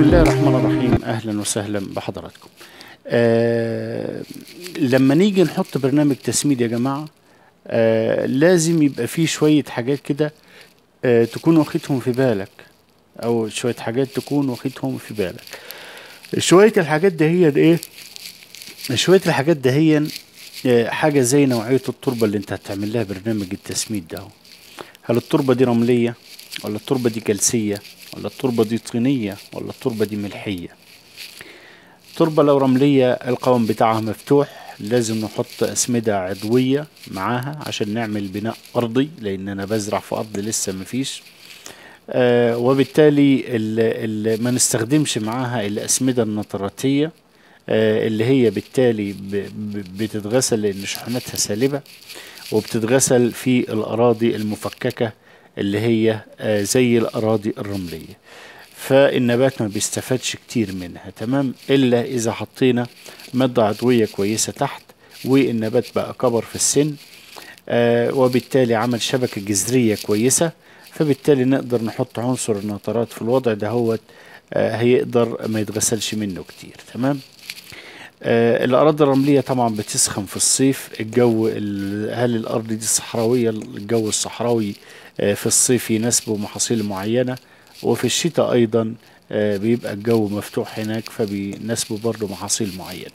الله الرحمن الرحيم اهلا وسهلا بحضراتكم آه لما نيجي نحط برنامج تسميد يا جماعه آه لازم يبقى فيه شويه حاجات كده آه تكون واخدهم في بالك او شويه حاجات تكون واخدهم في بالك شويه الحاجات ده هي ايه شويه الحاجات ده هي آه، حاجه زي نوعيه التربه اللي انت هتعمل لها برنامج التسميد ده هل التربه دي رمليه ولا التربه دي جلسيه ولا التربه دي طينيه ولا التربه دي ملحيه التربه لو رمليه القوام بتاعها مفتوح لازم نحط اسمده عضويه معاها عشان نعمل بناء ارضي لان انا بزرع في ارض لسه مفيش آه وبالتالي ال ال ما نستخدمش معاها الاسمده النتراتيه آه اللي هي بالتالي ب- ب- بتتغسل لان شحناتها سالبه وبتتغسل في الاراضي المفككه اللي هي آه زي الاراضي الرمليه فالنبات ما بيستفادش كتير منها تمام الا اذا حطينا ماده عضويه كويسه تحت والنبات بقى كبر في السن آه وبالتالي عمل شبكه جذريه كويسه فبالتالي نقدر نحط عنصر النترات في الوضع دهوت آه هيقدر ما يتغسلش منه كتير تمام آه الأراضي الرملية طبعا بتسخن في الصيف الجو ال- هل الأرض دي صحراوية الجو الصحراوي آه في الصيف يناسبه محاصيل معينة وفي الشتاء أيضا آه بيبقى الجو مفتوح هناك فبيناسبه برضه محاصيل معينة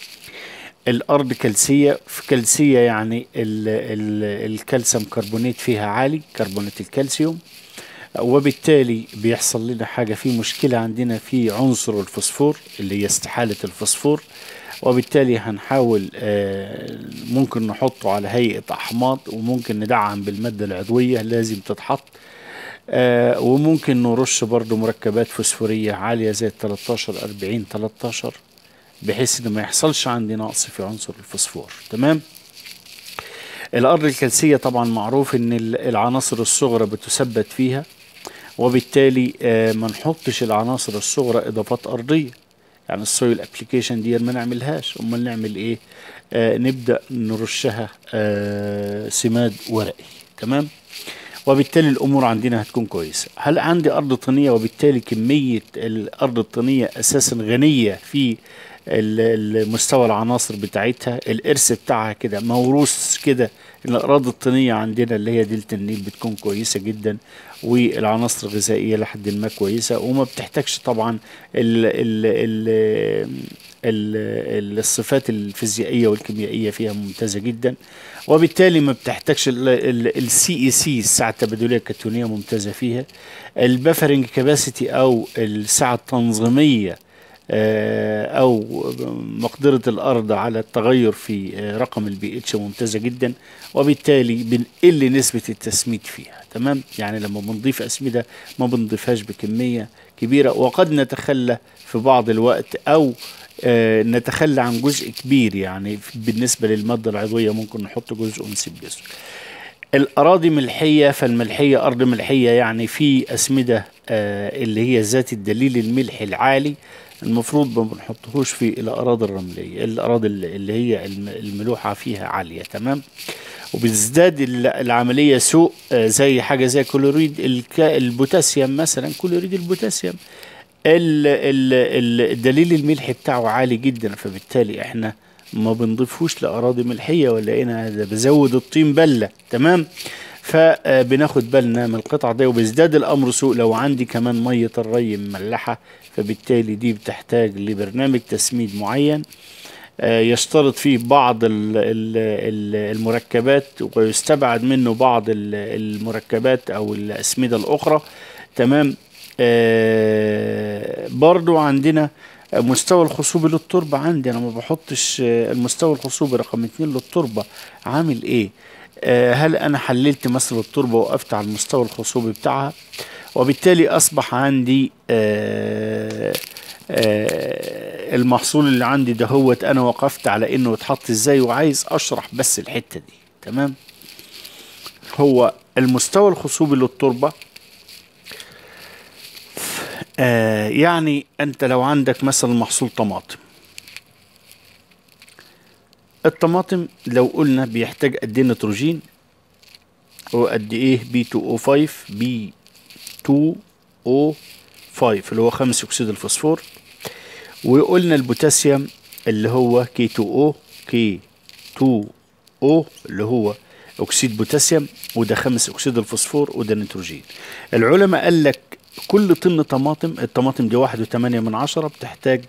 الأرض كلسية في كلسية يعني ال ال الكالسيوم كربونات فيها عالي كربونات الكالسيوم وبالتالي بيحصل لنا حاجة في مشكلة عندنا في عنصر الفوسفور اللي هي استحالة الفوسفور وبالتالي هنحاول آه، ممكن نحطه على هيئة أحماض وممكن ندعم بالمادة العضوية لازم تتحط آه، وممكن نرش برضو مركبات فوسفورية عالية زي 13 40 13 بحيث ان ما يحصلش عندي نقص في عنصر الفوسفور تمام الارض الكلسيه طبعا معروف ان ال- العناصر الصغرى بتثبت فيها وبالتالي آه، ما نحطش العناصر الصغرى اضافات ارضيه يعني السويل ابلكيشن دي ما نعملهاش امال نعمل ايه آه نبدا نرشها آه سماد ورقي تمام وبالتالي الامور عندنا هتكون كويسه هل عندي ارض طينيه وبالتالي كميه الارض الطينيه اساسا غنيه في ال- ال- مستوى العناصر بتاعتها الارث بتاعها كده موروث كده الاراضي الطينيه عندنا اللي هي دلتا النيل بتكون كويسه جدا والعناصر الغذائيه لحد ما كويسه وما بتحتاجش طبعا ال ال ال ال الصفات الفيزيائيه والكيميائيه فيها ممتازه جدا وبالتالي ما بتحتاجش السي اي سي السعه التبادليه الكتونيه ممتازه فيها البفرنج كاباسيتي او السعه التنظيميه آه، او مقدره الارض على التغير في آه، رقم البي اتش ممتازه جدا وبالتالي بنقل نسبه التسميد فيها تمام يعني لما بنضيف اسمده ما بنضيفهاش بكميه كبيره وقد نتخلى في بعض الوقت او آه، نتخلى عن جزء كبير يعني بالنسبه للماده العضويه ممكن نحط جزء ونسيب جزء الأراضي ملحية فالملحية أرض ملحية يعني في أسمدة آه اللي هي ذات الدليل الملحي العالي المفروض ما بنحطهوش في الأراضي الرملية الأراضي اللي اللي هي الم- الملوحة فيها عالية تمام وبتزداد ال- العملية سوء آه زي حاجة زي كلوريد الك- البوتاسيوم مثلا كلوريد البوتاسيوم ال- ال- ال- الدليل الملحي بتاعه عالي جدا فبالتالي احنا ما بنضيفوش لأراضي ملحية ولا هنا ده بزود الطين بلة تمام فبناخد بالنا من القطع دي وبيزداد الأمر سوء لو عندي كمان مية الري مملحة فبالتالي دي بتحتاج لبرنامج تسميد معين آه، يشترط فيه بعض ال- ال- ال- المركبات ويستبعد منه بعض ال- المركبات أو الأسمدة الأخرى تمام آه، برضو عندنا مستوى الخصوبي للتربة عندي انا ما بحطش آه، المستوى الخصوبي رقم اتنين للتربة عامل ايه آه، هل انا حللت مثلا التربة وقفت على المستوى الخصوبي بتاعها وبالتالي اصبح عندي آه، آه، المحصول اللي عندي ده هو انا وقفت على انه اتحط ازاي وعايز اشرح بس الحتة دي تمام هو المستوى الخصوبي للتربة آه يعني انت لو عندك مثلا محصول طماطم الطماطم لو قلنا بيحتاج قد ايه نيتروجين وقد ايه بي 2 او 5 بي 2 او 5 اللي هو خمس اكسيد الفوسفور وقلنا البوتاسيوم اللي هو K2O K2O اللي هو اكسيد بوتاسيوم وده خمس اكسيد الفوسفور وده نيتروجين العلماء قال لك كل طن طماطم الطماطم دي واحد وثمانية من عشرة بتحتاج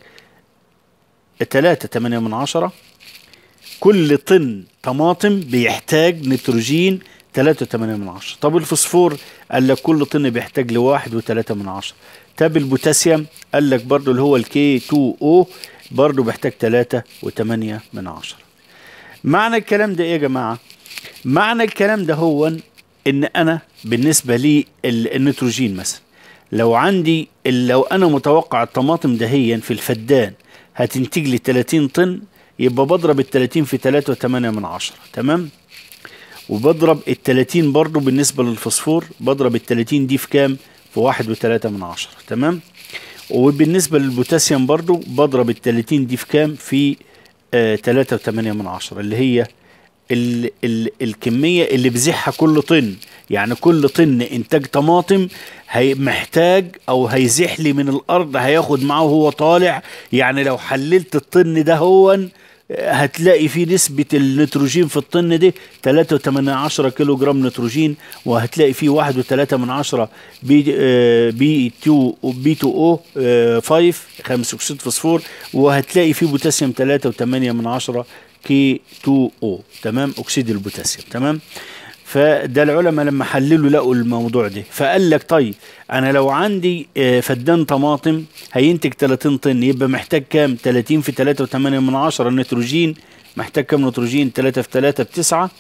تلاتة تمانية من عشرة كل طن طماطم بيحتاج نيتروجين تلاتة وتمانية من عشرة طب الفوسفور قال لك كل طن بيحتاج لواحد وتلاتة من عشرة طب البوتاسيوم قال لك برضو اللي هو الكي 2 او برضو بيحتاج تلاتة وتمانية من عشرة معنى الكلام ده ايه يا جماعة معنى الكلام ده هو ان انا بالنسبة لي ال- النيتروجين مثلا لو عندي لو انا متوقع الطماطم دهيا في الفدان هتنتج لي 30 طن يبقى بضرب ال 30 في 3.8 من عشرة تمام وبضرب ال 30 برضو بالنسبة للفوسفور بضرب ال 30 دي في كام في واحد وتلاتة من عشرة تمام وبالنسبة للبوتاسيوم برضو بضرب ال 30 دي في كام في آه تلاتة وتمانية من عشرة اللي هي ال ال الكمية اللي بزيحها كل طن يعني كل طن انتاج طماطم هي محتاج او هيزيح لي من الارض هياخد معاه وهو طالع يعني لو حللت الطن ده هو هتلاقي فيه نسبة النيتروجين في الطن ده 3.8 كيلو جرام نيتروجين وهتلاقي فيه 1.3 من عشرة بي آه، بي 2 بي 2 او 5 خمس اكسيد فوسفور وهتلاقي فيه بوتاسيوم 3.8 من عشرة كي 2 او تمام اكسيد البوتاسيوم تمام فده العلماء لما حللوا لقوا الموضوع ده فقال لك طيب انا لو عندي آه، فدان طماطم هينتج 30 طن يبقى محتاج كام 30 في 3.8 من عشرة نيتروجين محتاج كام نيتروجين 3 في 3 بتسعة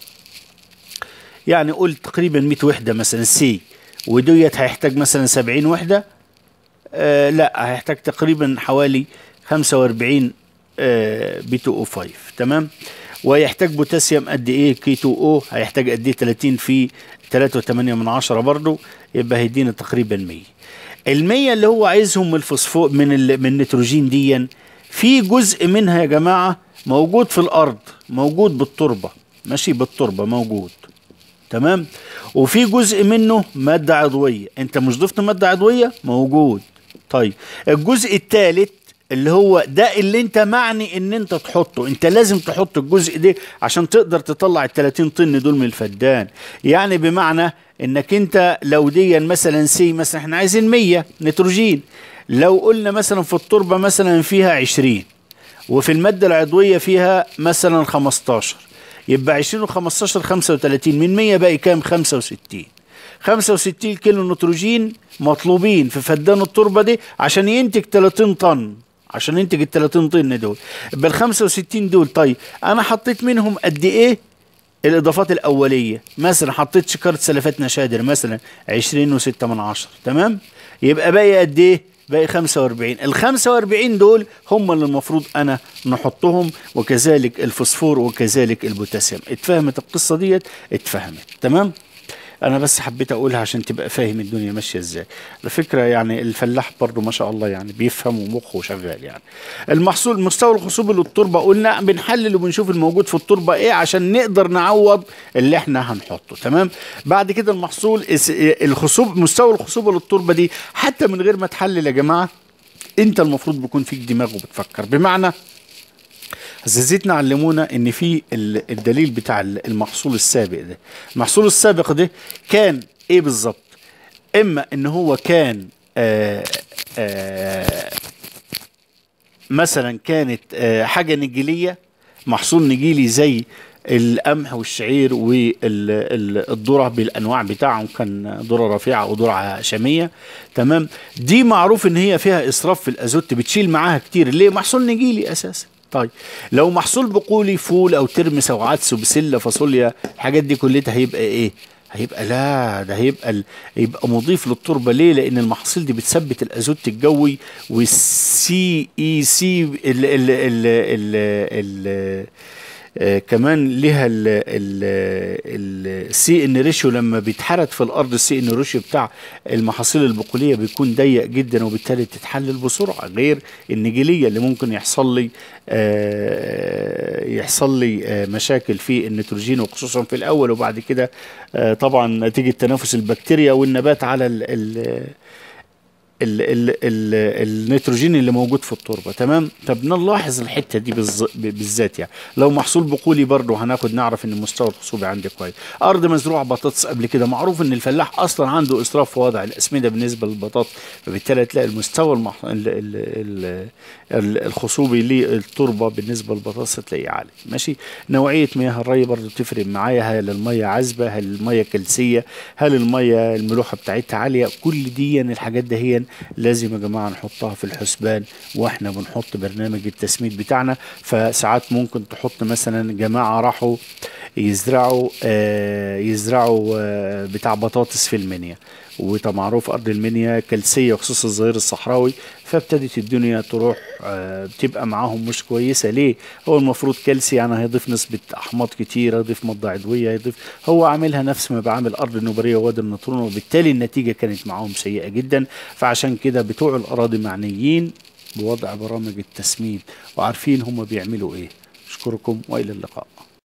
يعني قول تقريبا 100 وحده مثلا سي وديت هيحتاج مثلا 70 وحده آه لا هيحتاج تقريبا حوالي 45 آه بي 2 او 5 تمام ويحتاج بوتاسيوم قد ايه كي 2 او هيحتاج قد ايه 30 في 3.8 من عشرة برضو يبقى هيدينا تقريبا 100 ال 100 اللي هو عايزهم من الفوسفور من ال... من النيتروجين ديا في جزء منها يا جماعه موجود في الارض موجود بالتربه ماشي بالتربه موجود تمام وفي جزء منه ماده عضويه انت مش ضفت ماده عضويه موجود طيب الجزء الثالث اللي هو ده اللي انت معني ان انت تحطه انت لازم تحط الجزء ده عشان تقدر تطلع ال 30 طن دول من الفدان يعني بمعنى انك انت لو دي مثلا سي مثلا احنا عايزين 100 نيتروجين لو قلنا مثلا في التربه مثلا فيها 20 وفي الماده العضويه فيها مثلا 15 يبقى 20 و15 35 من 100 باقي كام 65 65 كيلو نيتروجين مطلوبين في فدان التربه دي عشان ينتج 30 طن عشان ينتج ال 30 طن دول يبقى ال 65 دول طيب انا حطيت منهم قد ايه الاضافات الاوليه مثلا حطيت شكاره سلفات نشادر مثلا 20 و6 من عشرة تمام يبقى باقي قد ايه باقي 45 ال 45 دول هم اللي المفروض انا نحطهم وكذلك الفوسفور وكذلك البوتاسيوم اتفهمت القصه ديت اتفهمت تمام انا بس حبيت اقولها عشان تبقى فاهم الدنيا ماشيه ازاي على فكره يعني الفلاح برضو ما شاء الله يعني بيفهم ومخه شغال يعني المحصول مستوى الخصوبه للتربه قلنا بنحلل وبنشوف الموجود في التربه ايه عشان نقدر نعوض اللي احنا هنحطه تمام بعد كده المحصول اس- الخصوب مستوى الخصوبه للتربه دي حتى من غير ما تحلل يا جماعه انت المفروض بيكون فيك دماغ وبتفكر بمعنى اساتذتنا علمونا ان في ال- الدليل بتاع ال- المحصول السابق ده المحصول السابق ده كان ايه بالظبط اما ان هو كان آآ آآ مثلا كانت آه، حاجه نجيليه محصول نجيلي زي القمح والشعير والذره بالانواع بتاعهم كان ذره رفيعه وذره شاميه تمام دي معروف ان هي فيها اسراف في الازوت بتشيل معاها كتير ليه محصول نجيلي اساسا طيب لو محصول بقولي فول او ترمس او عدس وبسله فاصوليا الحاجات دي كلها هيبقى ايه هيبقى لا ده هيبقى ال... يبقى مضيف للتربه ليه؟ لان المحاصيل دي بتثبت الازوت الجوي والسي اي سي ال ال ال ال ال آه كمان ليها السي ان ريشيو لما بيتحرق في الارض السي ان ريشيو بتاع المحاصيل البقوليه بيكون ضيق جدا وبالتالي تتحلل بسرعه غير النجيليه اللي ممكن يحصل لي آه يحصل لي آه مشاكل في النيتروجين وخصوصا في الاول وبعد كده آه طبعا نتيجه تنافس البكتيريا والنبات على ال ال ال ال ال النيتروجين اللي موجود في التربه تمام طب نلاحظ الحته دي بالز- ب- بالذات يعني لو محصول بقولي برضه هناخد نعرف ان المستوى الخصوبي عندي كويس ارض مزروعه بطاطس قبل كده معروف ان الفلاح اصلا عنده اسراف في وضع الاسمده بالنسبه للبطاطس فبالتالي تلاقي المستوى المح... ال... ال... ال... ال- الخصوبي للتربه بالنسبه للبطاطس تلاقيه عالي ماشي نوعيه مياه الري برضه تفرق معايا هل الميه عذبه هل الميه كلسيه هل الميه الملوحه بتاعتها عاليه كل دي الحاجات ده هي لازم يا جماعه نحطها في الحسبان واحنا بنحط برنامج التسميد بتاعنا فساعات ممكن تحط مثلا جماعه راحوا يزرعوا آه يزرعوا آه بتاع بطاطس في المنيا وطبعا معروف ارض المنيا كلسيه خصوصا الظهير الصحراوي فابتدت الدنيا تروح آه بتبقى معاهم مش كويسه ليه هو المفروض كلسي يعني هيضيف نسبه احماض كتير هيضيف ماده عضويه هيضيف هو عاملها نفس ما بعمل ارض النوبريه ووادي النطرون وبالتالي النتيجه كانت معاهم سيئه جدا فعشان كده بتوع الاراضي معنيين بوضع برامج التسميد وعارفين هم بيعملوا ايه اشكركم والى اللقاء